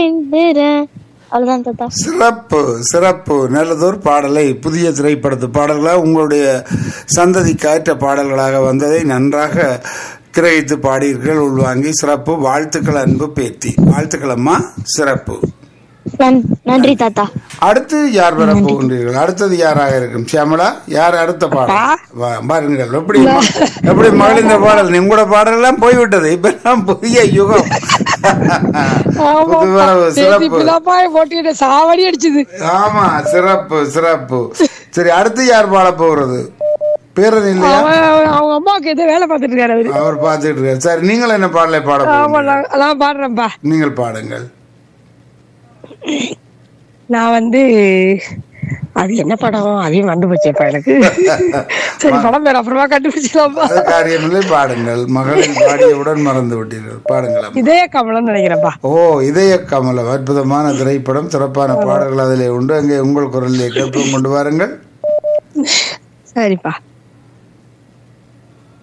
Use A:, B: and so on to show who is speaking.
A: வேண்டுறேன் அவ்வளவுதான் தாத்தா
B: சிறப்பு சிறப்பு நல்லதொரு பாடலை புதிய திரைப்படத்து பாடல்களாக உங்களுடைய சந்ததிக்கு ஏற்ற பாடல்களாக வந்ததை நன்றாக கிரகித்து பாடியீர்கள் உள்வாங்கி சிறப்பு வாழ்த்துக்கள் அன்பு பேத்தி வாழ்த்துக்கள் அம்மா சிறப்பு
A: நன்- நன்றி தாத்தா
B: அடுத்து யார் வர போகின்றீர்கள் அடுத்தது யாராக இருக்கும் சியாமலா யார் அடுத்த பாடல் வா- பாருங்கள் எப்படி எப்படி மகள் இந்த பாடல் உங்களோட பாடல் எல்லாம் போய்விட்டது இப்ப எல்லாம் புதிய யுகம் புது வரவு, சிறப்பு
C: போட்டு சாவடி அடிச்சது
B: ஆமா சிறப்பு சிறப்பு சரி அடுத்து யார் பாட போகிறது பேரன் இல்லையா
C: அவன் அவங்க அம்மாவுக்கு ஏதோ வேலை பார்த்துட்டு இருக்காரு அவரு
B: அவர் பார்த்துட்டு இருக்காரு சரி நீங்கள் என்ன பாடலை பாட
C: ஆமா
B: போகிறீர்கள்?
C: நான் அதான் பாடுறேன்ப்பா
B: நீங்கள் பாடுங்கள்
C: நான் வந்து அது என்ன படம் அதையும் கண்டுபிடிச்சேப்பா எனக்கு சரி படம் பேர் அப்புறமா கண்டுபிடிச்சலாம்ப்பா
B: அது காரியமில்லை பாடுங்கள் மகளின் பாடியவுடன் மறந்து விட்டீர்கள் பாடுங்கள் அம்மா.
C: இதே கமலம் நினைக்கிறேன்ப்பா
B: ஓ இதய கமலம் அற்புதமான திரைப்படம் சிறப்பான பாடல்கள் அதிலே உண்டு அங்கே உங்கள் குரலிலே கேட்போம் கொண்டு வாருங்கள்
C: சரிப்பா